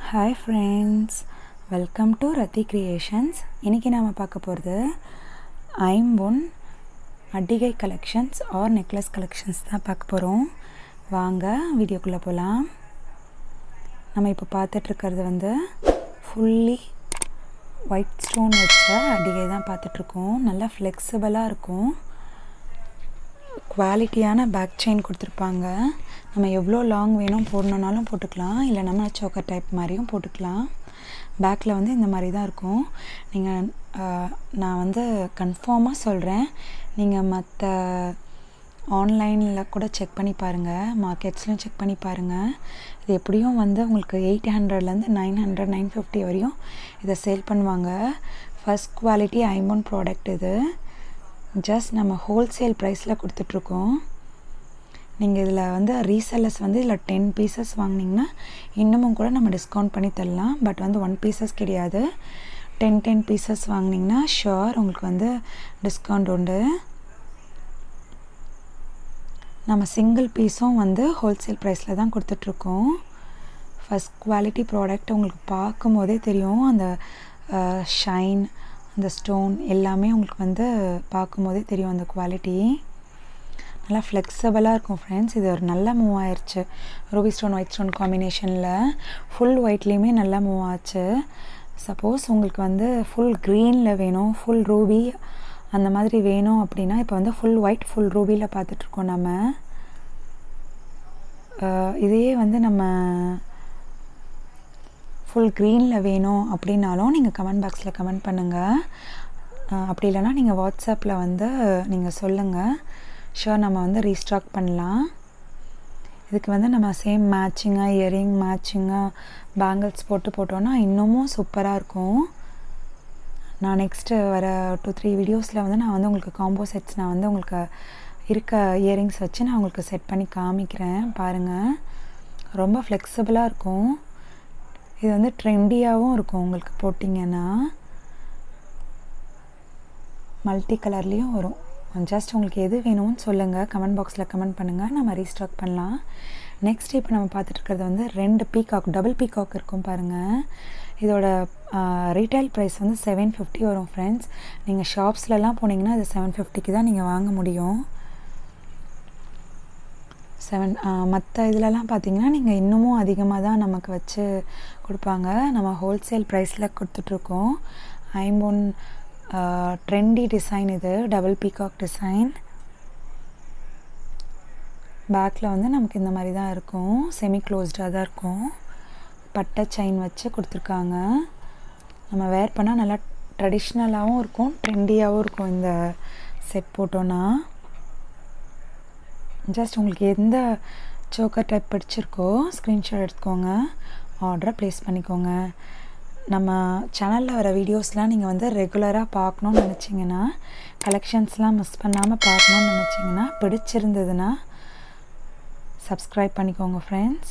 hi friends welcome to Rathi creations இன்றைக்கி நாம் பார்க்க போகிறது ஐம்பொன் அட்டிகை கலெக்ஷன்ஸ் ஆர் நெக்லஸ் கலெக்ஷன்ஸ் தான் பார்க்க போகிறோம் வாங்க வீடியோக்குள்ளே போகலாம் நம்ம இப்போ பார்த்துட்ருக்கிறது வந்து ஃபுல்லி ஒயிட் ஸ்டோன் வச்ச அடிகை தான் பார்த்துட்ருக்கோம் நல்லா ஃப்ளெக்சிபிளாக இருக்கும் குவாலிட்டியான பேக் செயின் கொடுத்துருப்பாங்க நம்ம எவ்வளோ லாங் வேணும் போடணுன்னாலும் போட்டுக்கலாம் இல்லை நம்ம சோக்கர் டைப் மாதிரியும் போட்டுக்கலாம் பேக்கில் வந்து இந்த மாதிரி தான் இருக்கும் நீங்கள் நான் வந்து கன்ஃபார்மாக சொல்கிறேன் நீங்கள் மற்ற ஆன்லைனில் கூட செக் பண்ணி பாருங்கள் மார்க்கெட்ஸ்லையும் செக் பண்ணி பாருங்கள் இது எப்படியும் வந்து உங்களுக்கு எயிட் ஹண்ட்ரட்லேருந்து நைன் ஹண்ட்ரட் நைன் ஃபிஃப்டி வரையும் இதை சேல் பண்ணுவாங்க ஃபஸ்ட் குவாலிட்டி ஐமோன் ப்ராடக்ட் இது ஜஸ்ட் நம்ம ஹோல்சேல் ப்ரைஸில் கொடுத்துட்ருக்கோம் நீங்கள் இதில் வந்து ரீசெல்லர்ஸ் வந்து இதில் டென் பீசஸ் வாங்கினீங்கன்னா இன்னமும் கூட நம்ம டிஸ்கவுண்ட் பண்ணி தரலாம் பட் வந்து ஒன் பீசஸ் கிடையாது டென் டென் பீசஸ் வாங்கினீங்கன்னா ஷுர் உங்களுக்கு வந்து டிஸ்கவுண்ட் உண்டு நம்ம சிங்கிள் பீஸும் வந்து ஹோல்சேல் ப்ரைஸில் தான் கொடுத்துட்ருக்கோம் ஃபஸ்ட் குவாலிட்டி ப்ராடக்ட் உங்களுக்கு பார்க்கும் போதே தெரியும் அந்த ஷைன் அந்த ஸ்டோன் எல்லாமே உங்களுக்கு வந்து பார்க்கும் போதே தெரியும் அந்த குவாலிட்டி நல்லா ஃப்ளெக்சிபிளாக இருக்கும் ஃப்ரெண்ட்ஸ் இது ஒரு நல்ல மூவ் ஆயிடுச்சு ரூபி ஸ்டோன் ஒயிட் ஸ்டோன் காம்பினேஷனில் ஃபுல் ஒயிட்லேயுமே நல்லா மூவ் ஆச்சு சப்போஸ் உங்களுக்கு வந்து ஃபுல் க்ரீனில் வேணும் ஃபுல் ரூபி அந்த மாதிரி வேணும் அப்படின்னா இப்போ வந்து ஃபுல் ஒயிட் ஃபுல் ரூபியில் பார்த்துட்ருக்கோம் நம்ம இதையே வந்து நம்ம ஃபுல் க்ரீனில் வேணும் அப்படின்னாலும் நீங்கள் கமெண்ட் பாக்ஸில் கமெண்ட் பண்ணுங்கள் அப்படி இல்லைனா நீங்கள் வாட்ஸ்அப்பில் வந்து நீங்கள் சொல்லுங்கள் ஷோர் நம்ம வந்து ரீஸ்டாக் பண்ணலாம் இதுக்கு வந்து நம்ம சேம் மேட்சிங்காக இயரிங் மேட்சிங்காக பேங்கிள்ஸ் போட்டு போட்டோன்னா இன்னமும் சூப்பராக இருக்கும் நான் நெக்ஸ்ட்டு வர டூ த்ரீ வீடியோஸில் வந்து நான் வந்து உங்களுக்கு காம்போ செட்ஸ் நான் வந்து உங்களுக்கு இருக்க இயரிங்ஸ் வச்சு நான் உங்களுக்கு செட் பண்ணி காமிக்கிறேன் பாருங்கள் ரொம்ப ஃப்ளெக்சிபிளாக இருக்கும் இது வந்து ட்ரெண்டியாகவும் இருக்கும் உங்களுக்கு போட்டிங்கன்னா மல்டி கலர்லேயும் வரும் ஜஸ்ட் உங்களுக்கு எது வேணும்னு சொல்லுங்கள் கமெண்ட் பாக்ஸில் கமெண்ட் பண்ணுங்கள் நம்ம ரீஸ்டாக் பண்ணலாம் நெக்ஸ்ட் இப்போ நம்ம பார்த்துட்ருக்கிறது வந்து ரெண்டு பீகாக் டபுள் பீகாக் இருக்கும் பாருங்கள் இதோட ரீட்டைல் ப்ரைஸ் வந்து செவன் ஃபிஃப்டி வரும் ஃப்ரெண்ட்ஸ் நீங்கள் ஷாப்ஸ்லலாம் போனீங்கன்னா இது செவன் ஃபிஃப்டிக்கு தான் நீங்கள் வாங்க முடியும் செவன் மற்ற இதிலலாம் பார்த்தீங்கன்னா நீங்கள் இன்னமும் அதிகமாக தான் நமக்கு வச்சு கொடுப்பாங்க நம்ம ஹோல்சேல் ப்ரைஸில் கொடுத்துட்ருக்கோம் ஐம்பொன் ட்ரெண்டி டிசைன் இது டபுள் பீகாக் டிசைன் பேக்கில் வந்து நமக்கு இந்த மாதிரி தான் இருக்கும் செமி க்ளோஸ்டாக தான் இருக்கும் பட்டை செயின் வச்சு கொடுத்துருக்காங்க நம்ம வேர் பண்ணால் நல்லா ட்ரெடிஷ்னலாகவும் இருக்கும் ட்ரெண்டியாகவும் இருக்கும் இந்த செட் போட்டோன்னா ஜஸ்ட் உங்களுக்கு எந்த சோக்கர் டைப் பிடிச்சிருக்கோ ஸ்க்ரீன்ஷாட் எடுத்துக்கோங்க ஆர்டரை ப்ளேஸ் பண்ணிக்கோங்க நம்ம சேனலில் வர வீடியோஸ்லாம் நீங்கள் வந்து ரெகுலராக பார்க்கணுன்னு நினச்சிங்கன்னா கலெக்ஷன்ஸ்லாம் மிஸ் பண்ணாமல் பார்க்கணுன்னு நினச்சிங்கன்னா பிடிச்சிருந்ததுன்னா சப்ஸ்கிரைப் பண்ணிக்கோங்க ஃப்ரெண்ட்ஸ்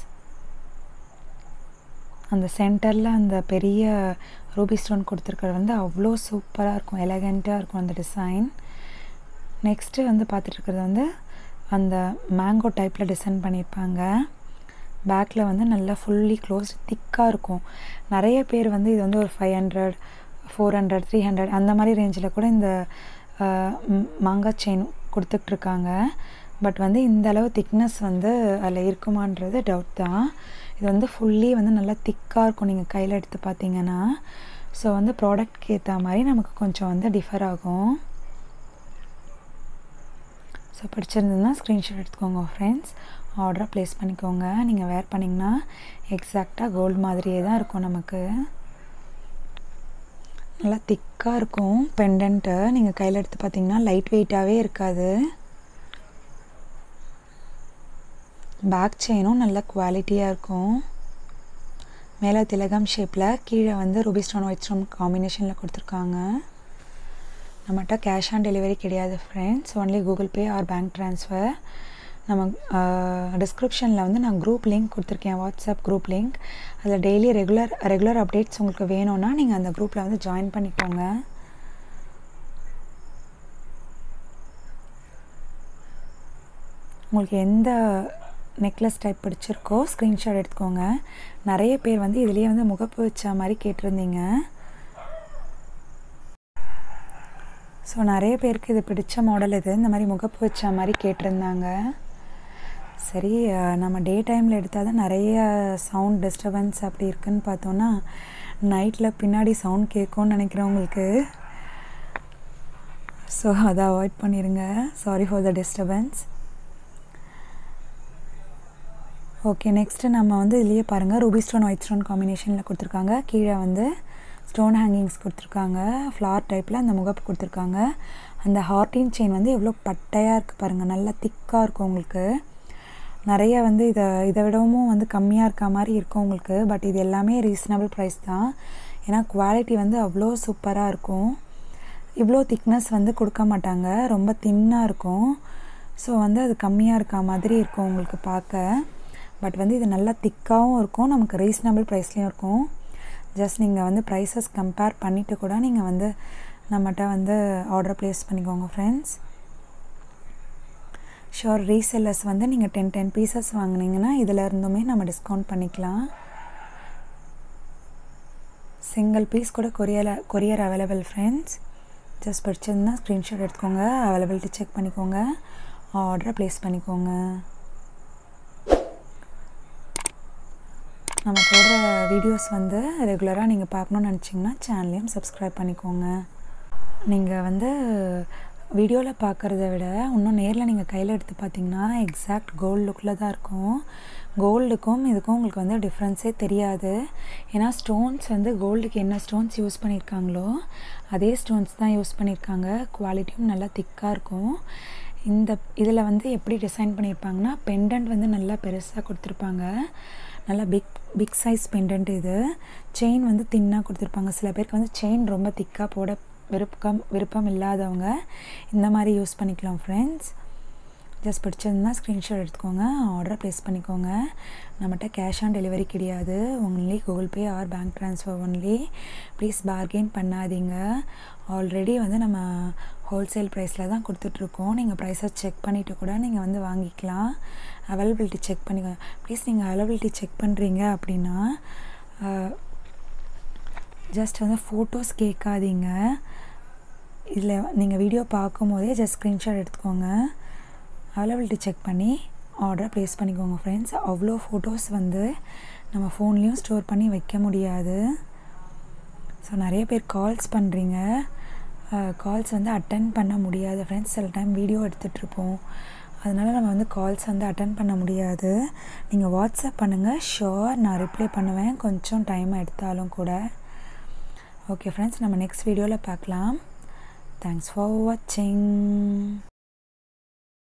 அந்த சென்டரில் அந்த பெரிய ரூபி ஸ்டோன் கொடுத்துருக்கிறது வந்து அவ்வளோ சூப்பராக இருக்கும் எலகண்ட்டாக இருக்கும் அந்த டிசைன் நெக்ஸ்ட்டு வந்து பார்த்துட்ருக்கிறது வந்து அந்த மேங்கோ டைப்பில் டிசைன் பண்ணியிருப்பாங்க பேக்கில் வந்து நல்லா ஃபுல்லி க்ளோஸ் திக்காக இருக்கும் நிறைய பேர் வந்து இது வந்து ஒரு five hundred four hundred three hundred அந்த மாதிரி ரேஞ்சில் கூட இந்த மாங்காய் செயின் கொடுத்துட்ருக்காங்க பட் வந்து இந்த அளவு திக்னஸ் வந்து அதில் இருக்குமான்றது டவுட் தான் இது வந்து ஃபுல்லி வந்து நல்லா திக்காக இருக்கும் நீங்கள் கையில் எடுத்து பார்த்தீங்கன்னா ஸோ வந்து ப்ராடக்ட்க்கு ஏற்ற மாதிரி நமக்கு கொஞ்சம் வந்து டிஃபர் ஆகும் ஸோ பிடிச்சிருந்ததுன்னா ஸ்க்ரீன்ஷாட் எடுத்துக்கோங்க ஃப்ரெண்ட்ஸ் ஆர்டரை ப்ளேஸ் பண்ணிக்கோங்க நீங்கள் வேர் பண்ணிங்கன்னா எக்ஸாக்டாக கோல்டு மாதிரியே தான் இருக்கும் நமக்கு நல்லா திக்காக இருக்கும் பெண்டன்ட்டு நீங்கள் கையில் எடுத்து பார்த்தீங்கன்னா லைட் வெயிட்டாகவே இருக்காது பேக் செயினும் நல்ல குவாலிட்டியாக இருக்கும் மேலே திலகம் ஷேப்பில் கீழே வந்து ரூபி ஸ்டோன் ஒயிட் ஸ்டோன் காம்பினேஷனில் கொடுத்துருக்காங்க நம்மகிட்ட கேஷ் ஆன் டெலிவரி கிடையாது friends only Google Pay or bank transfer நம்ம டிஸ்கிரிப்ஷனில் வந்து நான் குரூப் லிங்க் கொடுத்துருக்கேன் வாட்ஸ்அப் குரூப் லிங்க் அதில் டெய்லி ரெகுலர் ரெகுலர் அப்டேட்ஸ் உங்களுக்கு வேணும்னா நீங்கள் அந்த குரூப்பில் வந்து ஜாயின் பண்ணிக்கோங்க உங்களுக்கு எந்த நெக்லஸ் டைப் பிடிச்சிருக்கோ ஸ்க்ரீன்ஷாட் எடுத்துக்கோங்க நிறைய பேர் வந்து இதுலேயே வந்து முகப்பு வச்ச மாதிரி கேட்டிருந்தீங்க ஸோ நிறைய பேருக்கு இது பிடிச்ச மாடல் இது இந்த மாதிரி முகப்பு வச்ச மாதிரி கேட்டிருந்தாங்க சரி நம்ம டே டைமில் எடுத்தால் தான் நிறைய சவுண்ட் டிஸ்டர்பன்ஸ் அப்படி இருக்குன்னு பார்த்தோன்னா நைட்டில் பின்னாடி சவுண்ட் கேட்கும்னு நினைக்கிறவங்களுக்கு ஸோ அதை அவாய்ட் பண்ணிடுங்க sorry for the disturbance okay next நம்ம வந்து இதுலேயே பாருங்கள் ரூபி ஸ்டோன் ஒயிட் ஸ்டோன் காம்பினேஷனில் கொடுத்துருக்காங்க கீழே வந்து ஸ்டோன் ஹேங்கிங்ஸ் கொடுத்துருக்காங்க ஃப்ளார் டைப்பில் அந்த முகப்பு கொடுத்துருக்காங்க அந்த ஹார்டின் செயின் வந்து எவ்வளோ பட்டையாக இருக்குது பாருங்கள் நல்லா திக்காக இருக்கும் உங்களுக்கு நிறைய வந்து இதை இதை விடவும் வந்து கம்மியாக இருக்க மாதிரி இருக்கும் உங்களுக்கு பட் இது எல்லாமே ரீசனபிள் ப்ரைஸ் தான் ஏன்னா குவாலிட்டி வந்து அவ்வளோ சூப்பராக இருக்கும் இவ்வளோ திக்னஸ் வந்து கொடுக்க மாட்டாங்க ரொம்ப தின்னாக இருக்கும் ஸோ வந்து அது கம்மியாக இருக்க மாதிரி இருக்கும் உங்களுக்கு பார்க்க பட் வந்து இது நல்லா திக்காகவும் இருக்கும் நமக்கு ரீசனபிள் ப்ரைஸ்லேயும் இருக்கும் ஜஸ்ட் நீங்கள் வந்து ப்ரைஸஸ் கம்பேர் பண்ணிவிட்டு கூட நீங்கள் வந்து நம்மகிட்ட வந்து ஆர்டர் ப்ளேஸ் பண்ணிக்கோங்க ஃப்ரெண்ட்ஸ் ஷோர் ரீசெல்லர்ஸ் வந்து நீங்கள் டென் டென் பீசஸ் வாங்கினீங்கன்னா இதில் இருந்துமே நம்ம டிஸ்கவுண்ட் பண்ணிக்கலாம் சிங்கிள் பீஸ் கூட courier courier available friends just பிடிச்சிருந்தா ஸ்க்ரீன்ஷாட் எடுத்துக்கோங்க அவைலபிலிட்டி செக் பண்ணிக்கோங்க ஆர்டரை ப்ளேஸ் பண்ணிக்கோங்க நம்ம போடுற வீடியோஸ் வந்து ரெகுலராக நீங்கள் பார்க்கணுன்னு நினச்சிங்கன்னா சேனலையும் சப்ஸ்கிரைப் பண்ணிக்கோங்க நீங்கள் வந்து வீடியோவில் பார்க்குறத விட இன்னும் நேரில் நீங்கள் கையில் எடுத்து பார்த்தீங்கன்னா எக்ஸாக்ட் கோல்டு லுக்கில் தான் இருக்கும் கோல்டுக்கும் இதுக்கும் உங்களுக்கு வந்து டிஃப்ரென்ஸே தெரியாது ஏன்னா ஸ்டோன்ஸ் வந்து கோல்டுக்கு என்ன ஸ்டோன்ஸ் யூஸ் பண்ணியிருக்காங்களோ அதே ஸ்டோன்ஸ் தான் யூஸ் பண்ணியிருக்காங்க குவாலிட்டியும் நல்லா திக்காக இருக்கும் இந்த இதில் வந்து எப்படி டிசைன் பண்ணியிருப்பாங்கன்னா பெண்டன்ட் வந்து நல்லா பெருசாக கொடுத்துருப்பாங்க நல்லா பிக் பிக் சைஸ் பெண்டன்ட் இது செயின் வந்து தின்னாக கொடுத்துருப்பாங்க சில பேருக்கு வந்து செயின் ரொம்ப திக்காக போட விருப்பம் விருப்பம் இல்லாதவங்க இந்த மாதிரி யூஸ் பண்ணிக்கலாம் ஃப்ரெண்ட்ஸ் ஜஸ்ட் பிடிச்சிருந்தா ஸ்க்ரீன்ஷாட் எடுத்துக்கோங்க ஆர்டரை ப்ளேஸ் பண்ணிக்கோங்க நம்மகிட்ட கேஷ் ஆன் டெலிவரி கிடையாது only Google Pay or bank transfer only please bargain பண்ணாதீங்க ஆல்ரெடி வந்து நம்ம ஹோல்சேல் ப்ரைஸில் தான் கொடுத்துட்ருக்கோம் நீங்கள் ப்ரைஸை செக் பண்ணிவிட்டு கூட நீங்கள் வந்து வாங்கிக்கலாம் அவைலபிலிட்டி செக் பண்ணிக்கோங்க ப்ளீஸ் நீங்கள் அவைலபிலிட்டி செக் பண்ணுறீங்க அப்படின்னா ஜஸ்ட் வந்து ஃபோட்டோஸ் கேட்காதீங்க இதில் நீங்கள் வீடியோ பார்க்கும் போதே ஜஸ்ட் ஸ்க்ரீன்ஷாட் எடுத்துக்கோங்க அவைலபிலிட்டி செக் பண்ணி ஆர்டரை ப்ளேஸ் பண்ணிக்கோங்க ஃப்ரெண்ட்ஸ் அவ்வளோ ஃபோட்டோஸ் வந்து நம்ம ஃபோன்லேயும் ஸ்டோர் பண்ணி வைக்க முடியாது ஸோ நிறைய பேர் கால்ஸ் பண்ணுறீங்க கால்ஸ் வந்து அட்டன் பண்ண முடியாது ஃப்ரெண்ட்ஸ் சில டைம் வீடியோ எடுத்துகிட்ருப்போம் அதனால் நம்ம வந்து கால்ஸ் வந்து அட்டன் பண்ண முடியாது நீங்கள் வாட்ஸ்அப் பண்ணுங்கள் ஷோர் நான் ரிப்ளை பண்ணுவேன் கொஞ்சம் டைம் எடுத்தாலும் கூட ஓகே ஃப்ரெண்ட்ஸ் நம்ம நெக்ஸ்ட் வீடியோவில் பார்க்கலாம் தேங்க்ஸ் ஃபார் வாட்சிங்